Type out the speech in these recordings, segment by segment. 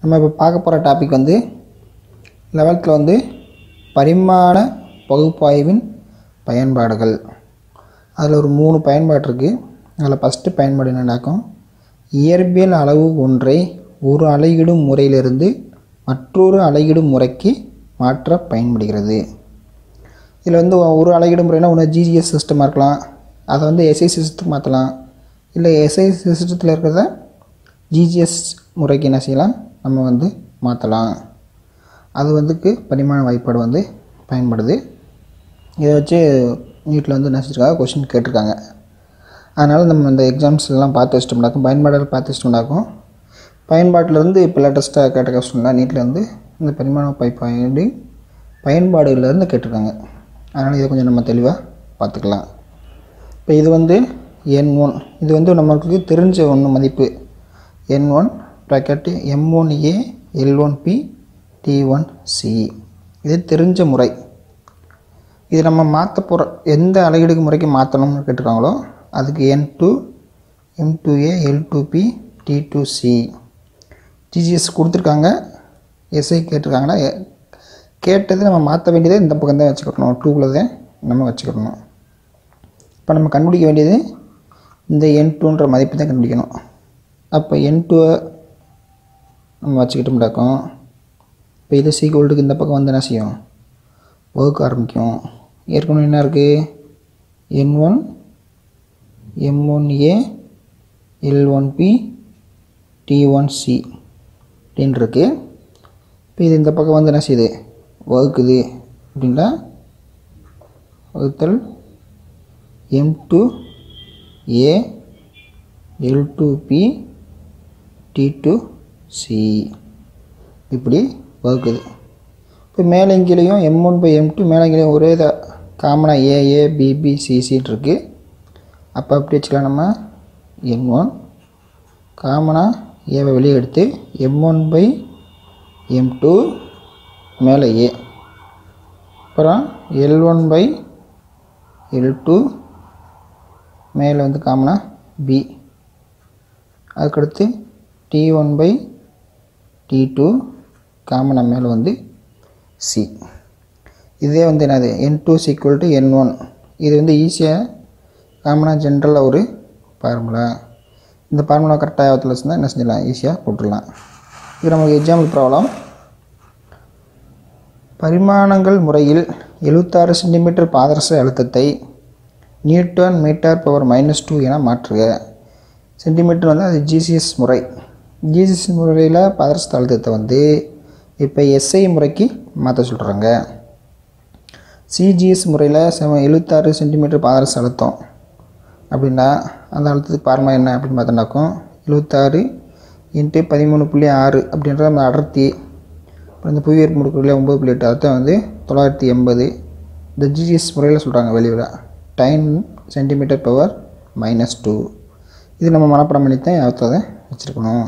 நம்ம இப்போ பார்க்க போகிற டாபிக் வந்து லெவல்த்தில் வந்து பரிமாண பகுப்பாய்வின் பயன்பாடுகள் அதில் ஒரு மூணு பயன்பாடு இருக்குது அதில் ஃபஸ்ட்டு பயன்பாடு என்னன்னாக்கும் இயற்பியல் அளவு ஒன்றை ஒரு அலகிடும் முறையிலிருந்து மற்றொரு அலகிடும் முறைக்கு மாற்ற பயன்படுகிறது இதில் வந்து ஒரு அலகிடும் முறைனா ஒன்று ஜிஜிஎஸ் சிஸ்டமாக இருக்கலாம் அதை வந்து எஸ்ஐ சிஸ்டத்துக்கு மாற்றலாம் இல்லை எஸ்ஐ சிஸ்டத்தில் இருக்கிறத ஜிஜிஎஸ் முறைக்கு என்ன செய்யலாம் நம்ம வந்து மாற்றலாம் அது வந்துக்கு பரிமாண வாய்ப்பாடு வந்து பயன்படுது இதை வச்சு நீட்டில் வந்து என்ன செஞ்சிருக்காங்க கொஷின் கேட்டிருக்காங்க அதனால் நம்ம இந்த எக்ஸாம்ஸ் எல்லாம் பார்த்து வச்சிட்டோம்னாக்கும் பயன்பாடுகள் பார்த்து வச்சிட்டோம்னாக்கும் பயன்பாட்டிலேருந்து இப்போ லேட்டஸ்ட்டாக கேட்ட கொஸ்டின்லாம் நீட்டில் வந்து இந்த பரிமாண வாய்ப்பாடு பயன்பாடுகள்லேருந்து கேட்டிருக்காங்க அதனால் இதை கொஞ்சம் நம்ம தெளிவாக பார்த்துக்கலாம் இப்போ இது வந்து என் ஒன் இது வந்து நமக்கு தெரிஞ்ச ஒன்று மதிப்பு n one bracket M one a L one b T one c இது தெரிஞ்ச முறை இது நம்ம மாற்ற போகிற எந்த அலகிடுக்கு முறைக்கு மாற்றணும்னு கேட்டிருக்காங்களோ அதுக்கு n two M two a L two b T two c CGS கொடுத்துருக்காங்க எஸ்ஐ கேட்டிருக்காங்கன்னா எ- கேட்டது நம்ம மாற்ற வேண்டியதை இந்த பக்கம் தான் வச்சுக்கணும் டூவில் தான் நம்ம வச்சுக்கணும் இப்போ நம்ம கண்டுபிடிக்க வேண்டியது இந்த என் டூன்ற மதிப்பு தான் கண்டுபிடிக்கணும் அப்போ என் டூவை நம்ம வச்சுக்கிட்டோம்டாக்கும் இப்போ இது சீக்வல்ட்டுக்கு இந்த பக்கம் வந்து என்ன செய்யும் வகுக்க ஆரம்பிக்கும் ஏற்கனவே என்ன இருக்குது n one M one a L one b T one c அப்படின்னு இருக்கு இப்போ இது இந்த பக்கம் வந்து என்ன செய்யுது வகுக்குது அப்படின்னா வகுத்தல் M two a L two b T two c இப்படி வகுக்குது இப்போ மேலங்கிலையும் M one by M two மேலங்கிலையும் ஒரே இதாக காமனாக ஏஏ பிபி சிசின்னு இருக்குது அப்போ அப்படி வச்சுக்கலாம் நம்ம எம் ஒன் காமனாக ஏவை வெளியே எடுத்து M one by M two மேலே ஏ அப்புறம் L one by L two மேலே வந்து காமனாக பி அதுக்கடுத்து T one by T two காமனாக மேலே வந்து சி இதே வந்து என்னது n two equal to n one இது வந்து ஈஸியாக காமனாக ஜென்ரலாக ஒரு ஃபார்முலா இந்த ஃபார்முலா கரெக்டாக ஆபத்தில் வச்சுருந்தா என்ன செஞ்சிடலாம் ஈஸியாக போட்டுடலாம் இது நமக்கு எக்ஸாம்பிள் ப்ராப்ளம் பரிமாணங்கள் முறையில் எழுபத்தாறு சென்டிமீட்டர் பாதரச அழுத்தத்தை newton metre power minus two என மாற்றுக சென்டிமீட்டர் வந்து அது ஜிசிஎஸ் முறை ஜிசிஎஸ் முறையில் பாதரச அழுத்தத்தை வந்து இப்போ எஸ்ஐ முறைக்கு மாற்ற சொல்கிறாங்க சிஜிஎஸ் முறையில் செம எழுபத்தாறு சென்டிமீட்டர் பாதரச அழுத்தம் அப்படின்னா அந்த அழுத்தத்துக்கு பார்மா என்ன அப்படின்னு பார்த்தோம்னாக்கும் எழுபத்தாறு இன்ட்டு பதிமூணு புள்ளி ஆறு அப்படின்ற நம்ம அடர்த்தி அப்புறம் இந்த புவியீர்ப்பு முடுக்குள்ள ஒம்பது புள்ளி எட்டு அர்த்தம் வந்து தொள்ளாயிரத்தி எண்பது இந்த ஜிஜிஎஸ் முறையில் சொல்கிறாங்க வெளியில் dyne centimetre power minus two இது நம்ம மனப்படம் பண்ணித்தான் அர்த்தத்தை வச்சுருக்கணும்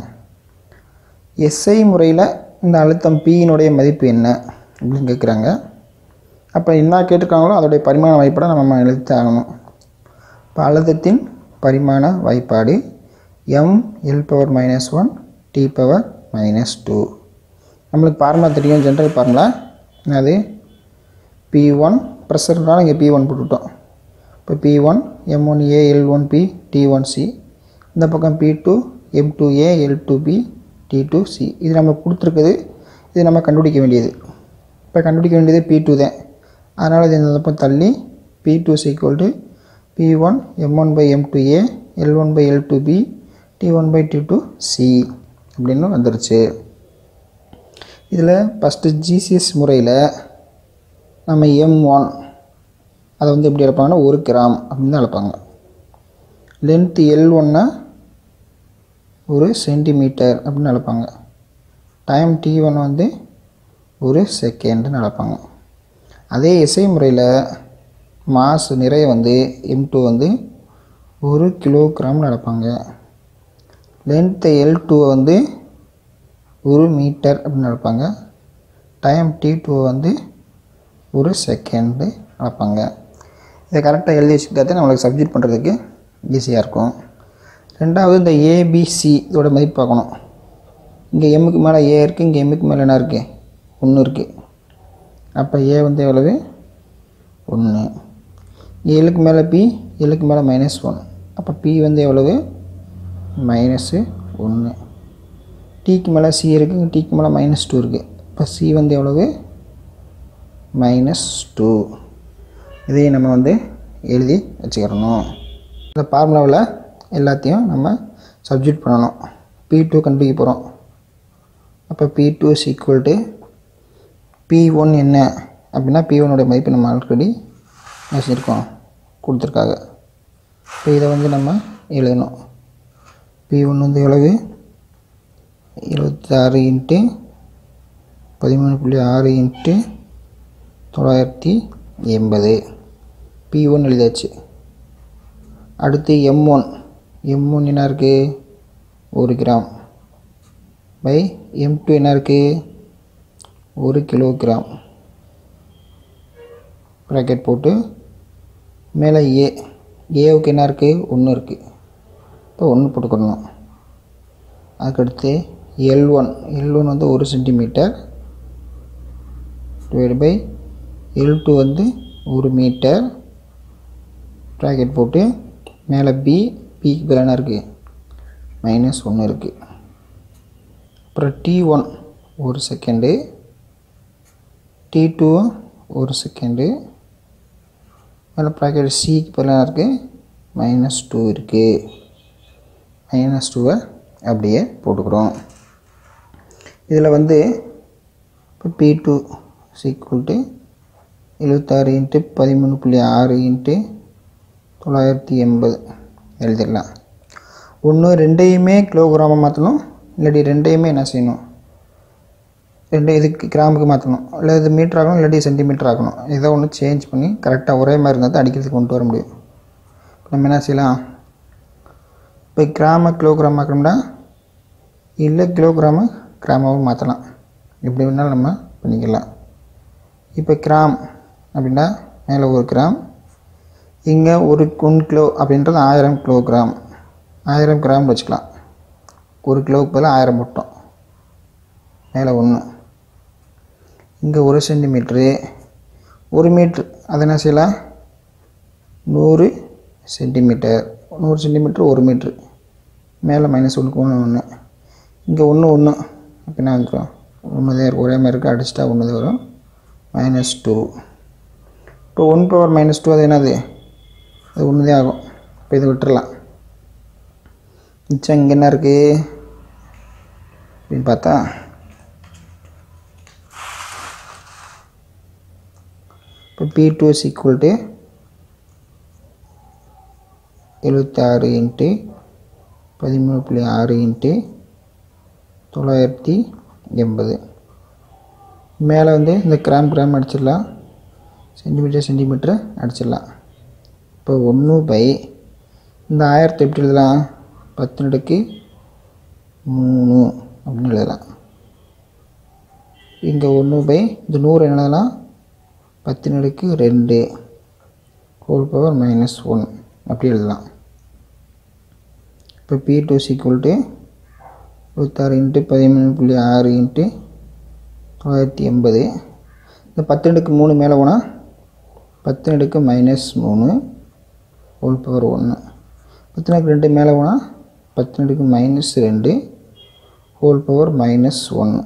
எஸ்ஐ முறையில் இந்த அழுத்தம் பியினுடைய மதிப்பு என்ன அப்படின்னு கேட்குறாங்க அப்போ என்ன கேட்டிருக்காங்களோ அதோடைய பரிமாண வாய்ப்பாடை நம்ம எழுதி ஆகணும் இப்போ அழுத்தத்தின் பரிமாண வாய்ப்பாடு M L power minus one T power minus two நம்மளுக்கு ஃபார்முலா தெரியும் ஜென்ரல் ஃபார்முலா அது பி ஒன் ப்ரெஷர்னால இங்கே பி ஒன் போட்டுவிட்டோம் இப்போ P one M one a L one b T one c இந்த பக்கம் P two M two a L two b T two c இது நம்ம கொடுத்துருக்குது இது நம்ம கண்டுபிடிக்க வேண்டியது இப்போ கண்டுபிடிக்க வேண்டியது பி டூ தான் அதனால் இது இந்த பக்கம் தள்ளி P two equal to P one M one by M two a L one by L two b T one by T two c அப்படின்னு வந்துருச்சு இதில் ஃபஸ்ட்டு ஜிசிஎஸ் முறையில் நம்ம எம் ஒன் அதை வந்து எப்படி அளப்பாங்கன்னா ஒரு கிராம் அப்படின்னு தான் அளப்பாங்க லென்த்து எல் ஒன்னா ஒரு சென்டிமீட்டர் அப்படின்னு அளப்பாங்க டைம் டி ஒன் வந்து ஒரு செகண்டுன்னு அளப்பாங்க அதே இசை முறையில் மாஸ் நிறைய வந்து எம் டூ வந்து ஒரு கிலோகிராம்னு அளப்பாங்க லென்த்து எல் டூவை வந்து ஒரு மீட்டர் அப்படின்னு அளப்பாங்க டைம் டி டூ வந்து ஒரு செகண்டு அளப்பாங்க இதை கரெக்டாக எழுதி வச்சுக்கிட்டா நம்மளுக்கு சப்ஜெக்ட் பண்ணுறதுக்கு ஈஸியாக இருக்கும் ரெண்டாவது இந்த ஏபிசி இதோட மதிப்பு பார்க்கணும் இங்கே எம்முக்கு மேலே ஏ இருக்குது இங்கே எம்முக்கு மேலே என்ன இருக்குது ஒன்று இருக்குது அப்போ ஏ வந்து எவ்வளவு ஒன்று ஏழுக்கு மேலே பி ஏழுக்கு மேலே மைனஸ் ஒன் அப்போ பி வந்து எவ்வளவு மைனஸு ஒன்று டீக்கு மேலே சி இருக்குது டீக்கு மேலே மைனஸ் டூ இருக்குது இப்போ சி வந்து எவ்வளவு மைனஸ் டூ இதையும் நம்ம வந்து எழுதி வச்சுக்கிறணும் இந்த ஃபார்முலாவில் எல்லாத்தையும் நம்ம சப்ஜெக்ட் பண்ணணும் பி டூ கண்டுபிடிக்க போகிறோம் அப்போ P two is equal to P one என்ன அப்படின்னா பி ஒன்னுடைய மதிப்பு நம்ம ஆல்ரெடி வச்சுருக்கோம் கொடுத்துருக்காங்க இப்போ இதை வந்து நம்ம எழுதணும் பி ஒன்று வந்து எவ்வளவு இருபத்தாறு இன்ட்டு பதிமூணு புள்ளி ஆறு இன்ட்டு தொள்ளாயிரத்தி எண்பது பி ஒன் எழுதியாச்சு அடுத்து எம் ஒன் எம் ஒன் என்ன இருக்குது ஒரு கிராம் பை எம் டூ என்ன இருக்குது ஒரு கிலோகிராம் ப்ராக்கெட் போட்டு மேலே ஏ ஏவுக்கு என்ன இருக்குது ஒன்று இருக்குது இப்போ ஒன்று போட்டுக்கணும் அதுக்கடுத்து எல் ஒன் எல் ஒன் வந்து ஒரு centimetre divide by L two வந்து ஒரு மீட்டர் ப்ராக்கெட் போட்டு மேலே பி பிக்கு பதில் என்ன இருக்குது மைனஸ் ஒன்று இருக்குது அப்புறம் டி ஒன் ஒரு செகண்டு டி டூ ஒரு செகண்டு மேலே ப்ராக்கெட் சிக்கு பதில் என்ன இருக்குது மைனஸ் டூ இருக்குது மைனஸ் டூவை அப்படியே போட்டுக்கிறோம் இதில் வந்து இப்போ பி டூ சீக்குவல் டு எழுபத்தாறு இன்ட்டு பதிமூணு புள்ளி ஆறு இன்ட்டு தொள்ளாயிரத்தி எண்பது எழுதிடலாம் ஒன்று ரெண்டையுமே கிலோகிராமாக மாற்றணும் இல்லாட்டி ரெண்டையுமே என்ன செய்யணும் ரெண்டு இதுக்கு கிராமுக்கு மாற்றணும் இல்லை இது மீட்டர் ஆகணும் இல்லாட்டி சென்டிமீட்டர் ஆகணும் ஏதோ ஒன்று சேஞ்ச் பண்ணி கரெக்டாக ஒரே மாதிரி இருந்தால் தான் அடிக்கிறதுக்கு கொண்டு வர முடியும் நம்ம என்ன செய்யலாம் இப்போ கிராம கிலோகிராம் ஆக்கணும்னா இல்லை கிலோகிராமு கிராமாவும் மாற்றலாம் எப்படி வேணாலும் நம்ம பண்ணிக்கலாம் இப்போ கிராம் அப்படின்னா மேலே ஒரு கிராம் இங்கே ஒரு ஒன் கிலோ அப்படின்றது ஆயிரம் கிலோகிராம் ஆயிரம் கிராம் வச்சுக்கலாம் ஒரு கிலோவுக்கு பதிலாக ஆயிரம் போட்டோம் மேலே ஒன்று இங்கே ஒரு சென்டிமீட்ரு ஒரு மீட்ரு அதை என்ன செய்யலாம் நூறு சென்டிமீட்டர் நூறு சென்டிமீட்டர் ஒரு மீட்ரு மேலே மைனஸ் ஒன்றுக்கு ஒன்று ஒன்று இங்கே ஒன்று ஒன்று அப்போ என்ன வந்துடும் ஒன்று தான் இருக்கும் ஒரே மாதிரி இருக்குது அடிச்சிட்டா ஒன்று தான் வரும் மைனஸ் டூ இப்போ ஒன் பவர் மைனஸ் டூ அது என்னது அது ஒன்று தான் ஆகும் இப்போ இதை விட்டுறலாம் மிச்சம் இங்கே என்ன இருக்குது அப்படின்னு பார்த்தா இப்போ P two is equal to எழுபத்தாறு இன்ட்டு பதிமூணு புள்ளி ஆறு இன்ட்டு தொள்ளாயிரத்தி எண்பது மேலே வந்து இந்த கிராம் கிராம் அடிச்சிடலாம் சென்டிமீட்டர் சென்டிமீட்டர் அடிச்சிடலாம் இப்போ ஒன்று பை இந்த ஆயிரத்தை எப்படி எழுதலாம் பத்து நடுக்கு மூணு அப்படின்னு எழுதலாம் இங்கே ஒன்று பை இந்த நூறு என்ன எழுதலாம் பத்து நடுக்கு ரெண்டு ஹோல் பவர் மைனஸ் ஒன் அப்படி எழுதலாம் இப்போ பி டூ சீக்குவல் டு இருபத்தாறு இன்ட்டு பதிமூணு புள்ளி ஆறு இன்ட்டு தொள்ளாயிரத்தி எண்பது இந்த பத்து நடுக்கு மூணு மேலே போனால் பத்து நடுக்கு மைனஸ் மூணு ஹோல் பவர் ஒன்று பத்து நடுக்கு ரெண்டு மேலே போனால் பத்து நடுக்கு மைனஸ் ரெண்டு ஹோல் பவர் மைனஸ் ஒன்று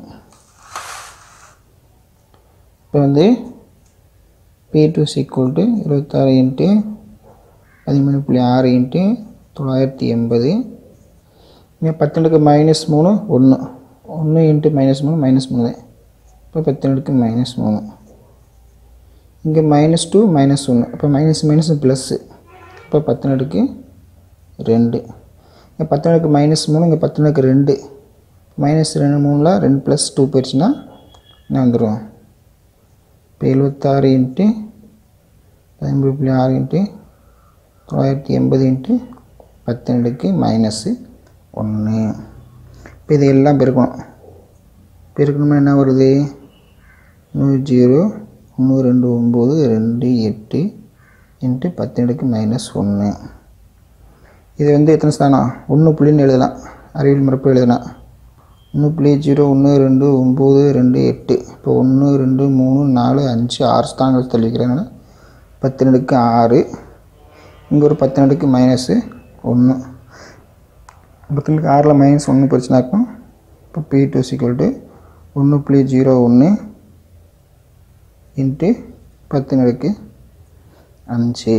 இப்போ வந்து பி டூ சீக்குவல் டு இருபத்தாறு இன்ட்டு பதிமூணு புள்ளி ஆறு இன்ட்டு தொள்ளாயிரத்தி எண்பது இங்கே பத்தெண்டுக்கு மைனஸ் மூணு ஒன்று ஒன்று இன்ட்டு மைனஸ் மூணு மைனஸ் மூணு இப்போ பத்தெண்டுக்கு மைனஸ் மூணு இங்கே மைனஸ் டூ மைனஸ் ஒன்று இப்போ மைனஸ் மைனஸ் ப்ளஸ்ஸு இப்போ பத்தெண்டுக்கு ரெண்டு இங்கே பத்தெண்டுக்கு மைனஸ் மூணு இங்கே பத்தெண்டுக்கு ரெண்டு மைனஸ் ரெண்டு மூணில் ரெண்டு ப்ளஸ் டூ போயிடுச்சுன்னா என்ன வந்துடும் இப்போ எழுபத்தாறு இன்ட்டு பதிமூணு புள்ளி ஆறு இன்ட்டு தொள்ளாயிரத்தி எண்பது இன்ட்டு பத்தெண்டுக்கு மைனஸு ஒன்று இப்போ இதையெல்லாம் பெருக்கணும் பெருக்கணும்னா என்ன வருது நூறு ஜீரோ ஒன்று ரெண்டு ஒம்பது ரெண்டு எட்டு இன்ட்டு பத்தெண்டுக்கு மைனஸ் ஒன்று இது வந்து எத்தனை ஸ்தானம் ஒன்று புள்ளின்னு எழுதலாம் அறிவியல் மரப்பு எழுதலாம் ஒன்று புள்ளி ஜீரோ ஒன்று ரெண்டு ஒம்பது ரெண்டு எட்டு இப்போ ஒன்று ரெண்டு மூணு நாலு அஞ்சு ஆறு ஸ்தானங்கள் தெளிக்கிறேன் பத்து நடுக்கு ஆறு இங்கே ஒரு பத்து நடுக்கு மைனஸு ஒன்று பத்து நடுக்கு ஆறில் மைனஸ் ஒன்று பிரச்சனைக்கும் இப்போ பி டூ சிக்வல் டு ஒன்று புள்ளி ஜீரோ ஒன்று இன்ட்டு பத்து நடுக்கு அஞ்சு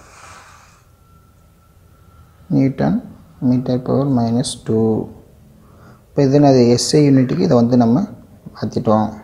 newton metre power minus two இப்போ இது அது எஸ்ஐ யூனிட்டுக்கு இதை வந்து நம்ம மாற்றிட்டோம்